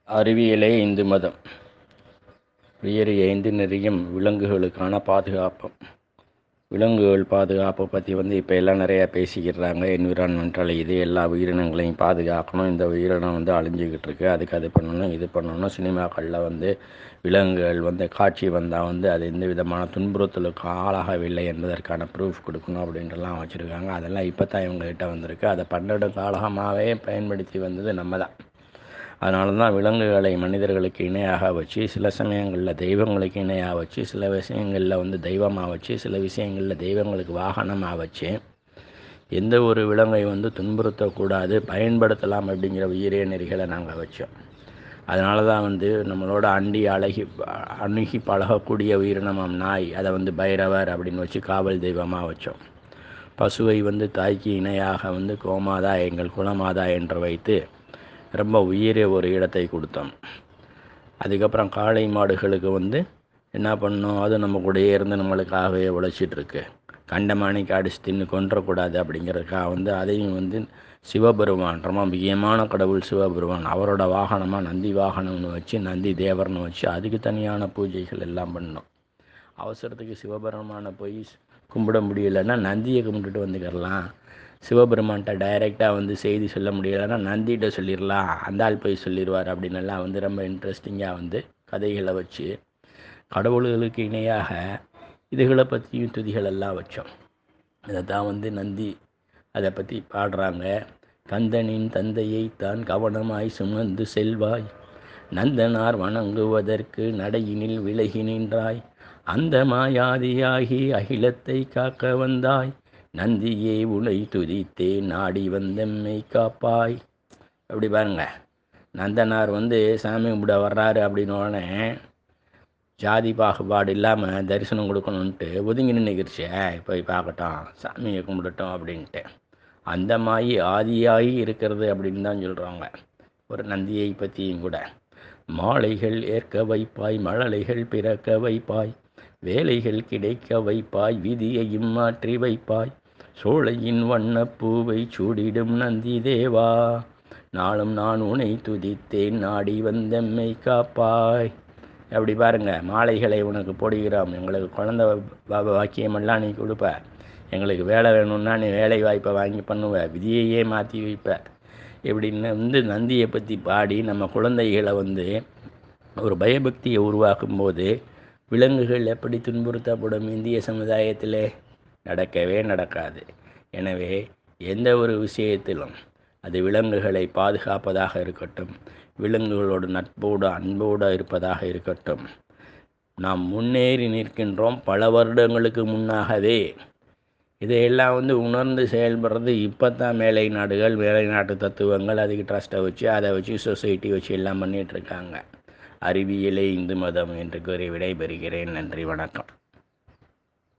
அறிவியலே இந்து மதம் உயரிய ஐந்து நெறியும் விலங்குகளுக்கான பாதுகாப்பு விலங்குகள் பாதுகாப்பை பற்றி வந்து இப்போ எல்லாம் நிறையா பேசிக்கிறாங்க என்விரான்மெண்டல் இது எல்லா உயிரினங்களையும் பாதுகாக்கணும் இந்த உயிரினம் வந்து அழிஞ்சிக்கிட்டு இருக்கு அதுக்கு அது பண்ணணும் இது பண்ணணும் சினிமாக்களில் வந்து விலங்குகள் வந்து காட்சி வந்தால் வந்து அது எந்த விதமான துன்புறுத்தலுக்கு ஆளாகவில்லை என்பதற்கான ப்ரூஃப் கொடுக்கணும் அப்படின்ட்டுலாம் வச்சுருக்காங்க அதெல்லாம் இப்போ தான் இவங்ககிட்ட வந்திருக்கு அதை பன்னெண்டு காலகமாகவே பயன்படுத்தி வந்தது நம்ம தான் அதனால தான் விலங்குகளை மனிதர்களுக்கு இணையாக வச்சு சில சமயங்களில் தெய்வங்களுக்கு இணையாக வச்சு சில விஷயங்களில் வந்து தெய்வமாக வச்சு சில விஷயங்களில் தெய்வங்களுக்கு வாகனமாக வச்சு எந்த ஒரு விலங்கை வந்து துன்புறுத்தக்கூடாது பயன்படுத்தலாம் அப்படிங்கிற உயிரிய நெறிகளை நாங்கள் வச்சோம் அதனால தான் வந்து நம்மளோட அண்டி அழகி அணுகி பழகக்கூடிய உயிரினமாம் நாய் அதை வந்து பைரவர் அப்படின்னு வச்சு காவல் தெய்வமாக வச்சோம் பசுவை வந்து தாய்க்கு இணையாக வந்து கோமாதா எங்கள் குலமாதா என்று வைத்து ரொம்ப உயிரிய ஒரு இடத்தை கொடுத்தோம் அதுக்கப்புறம் காளை மாடுகளுக்கு வந்து என்ன பண்ணோம் அது நம்ம கூடயே இருந்து நம்மளுக்காகவே உழைச்சிட்ருக்கு கண்டமானிக்கு அடிச்சு தின்னு கொன்றக்கூடாது அப்படிங்கிறதுக்காக வந்து அதையும் வந்து சிவபெருமான் ரொம்ப முக்கியமான கடவுள் சிவபெருமான் அவரோட வாகனமாக நந்தி வாகனம்னு வச்சு நந்தி தேவர்னு வச்சு அதுக்கு தனியான பூஜைகள் எல்லாம் பண்ணோம் அவசரத்துக்கு சிவபெருமானை போய் கும்பிட முடியலைன்னா நந்தியை கும்பிட்டுட்டு வந்துக்கிறலாம் சிவபெருமான்கிட்ட டைரெக்டாக வந்து செய்தி சொல்ல முடியலைன்னா நந்திகிட்ட சொல்லிடலாம் அந்த ஆள் போய் சொல்லிடுவார் அப்படின்னெல்லாம் வந்து ரொம்ப இன்ட்ரெஸ்டிங்காக வந்து கதைகளை வச்சு கடவுள்களுக்கு இணையாக இதுகளை பற்றியும் துதிகள் எல்லாம் வச்சோம் இதை தான் வந்து நந்தி அதை பற்றி பாடுறாங்க கந்தனின் தந்தையை தான் கவனமாய் சுமந்து செல்வாய் நந்தனார் வணங்குவதற்கு நடையினில் விலகி நின்றாய் அந்த மாயாதியாகி அகிலத்தை காக்க வந்தாய் நந்தியே உனை துதித்தே நாடி வந்தம்மை காப்பாய் அப்படி பாருங்க நந்தனார் வந்து சாமி கும்பிட வர்றாரு அப்படின்னு உடனே ஜாதி பாகுபாடு இல்லாமல் தரிசனம் கொடுக்கணுன்ட்டு ஒதுங்கி நின்றுக்கிருச்சு போய் பார்க்கட்டும் சாமியை கும்பிடட்டும் அப்படின்ட்டு அந்த மாயி ஆதியாகி இருக்கிறது அப்படின்னு தான் சொல்கிறாங்க ஒரு நந்தியை பற்றியும் கூட மாலைகள் ஏற்க வைப்பாய் மழலைகள் பிறக்க வைப்பாய் வேலைகள் கிடைக்க வைப்பாய் விதியையும் மாற்றி வைப்பாய் சோழையின் வண்ணப்பூவை சூடிடும் நந்தி தேவா நாளும் நான் உனை துதித்தேன் நாடி வந்தம்மை காப்பாய் அப்படி பாருங்க மாலைகளை உனக்கு போடுகிறோம் எங்களுக்கு குழந்த வாக்கியமெல்லாம் நீ கொடுப்ப எங்களுக்கு வேலை வேணும்னா நீ வேலை வாய்ப்பை வாங்கி பண்ணுவ விதியையே மாற்றி வைப்ப இப்படின்னு வந்து நந்தியை பற்றி பாடி நம்ம குழந்தைகளை வந்து ஒரு பயபக்தியை உருவாக்கும் போது விலங்குகள் எப்படி துன்புறுத்தப்படும் இந்திய சமுதாயத்தில் நடக்கவே நடக்காது எனவே எந்த ஒரு விஷயத்திலும் அது விலங்குகளை பாதுகாப்பதாக இருக்கட்டும் விலங்குகளோடு நட்போடு அன்போடு இருப்பதாக இருக்கட்டும் நாம் முன்னேறி நிற்கின்றோம் பல வருடங்களுக்கு முன்னாகவே இதையெல்லாம் வந்து உணர்ந்து செயல்படுறது இப்போ தான் மேலை நாடுகள் மேலை நாட்டு தத்துவங்கள் அதுக்கு ட்ரஸ்ட்டை வச்சு அதை வச்சு சொசைட்டி வச்சு எல்லாம் பண்ணிகிட்ருக்காங்க அறிவியலே இந்து மதம் என்று கூறி விடைபெறுகிறேன் நன்றி வணக்கம்